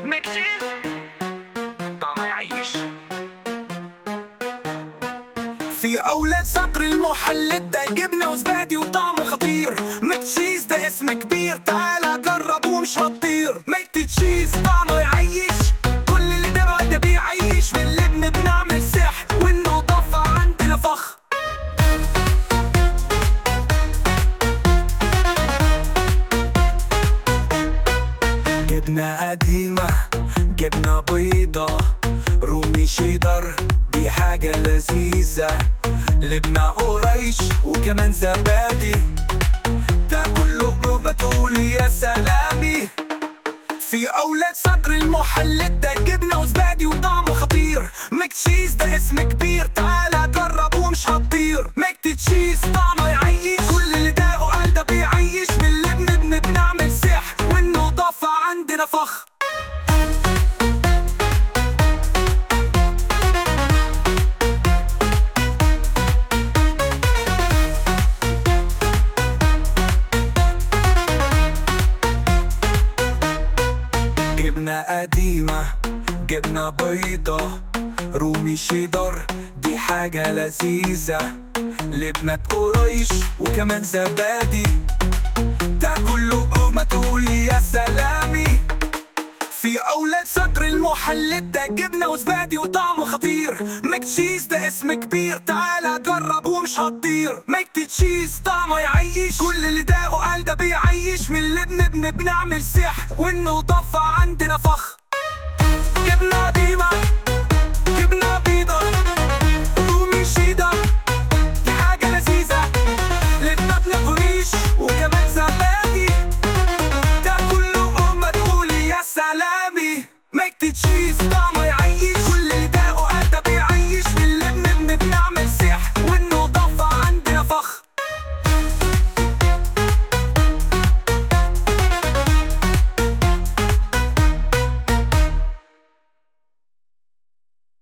مكسيز طعمه يعيش في أولاد صقر المحل ده جبنة وزبادي وطعمه خطير ميكس ده اسم كبير تعالى جرب ومش هتطير ميت تشيز طعمه يعيش كل اللي ده ده بيعيش من اللبن بنعمل سحر والنضافة عندنا فخر جبنة قديمة جبنة بيضة رومي شيدر دي حاجة لذيذة لبنة قريش وكمان زبادي ده كله بروبة تقول يا سلامي في أولاد صدر المحل ده جبنة وزبادي وطعمه خطير ميك تشيز ده اسم كبير تعالى جرب ومش هتطير ميك تشيز طعمه يعيش كل اللي داقه قال ده بيعيش من اللبن بن بنعمل سحر والنضافة عندنا فخر جبنة قديمة جبنة بيضة رومي شيدر دي حاجة لذيذة لبنة قريش وكمان زبادي ده كله ما تقولي يا سلامي في أولاد صدر المحل ده جبنة وزبادي وطعمه خطير ميك تشيز ده اسم كبير تعالى جرب ومش هتطير ميك تشيز طعمه يعيش كل اللي داقه قال ده بيعيش من اللبن بن بنعمل سحر والنضافة عندنا فخر جبنة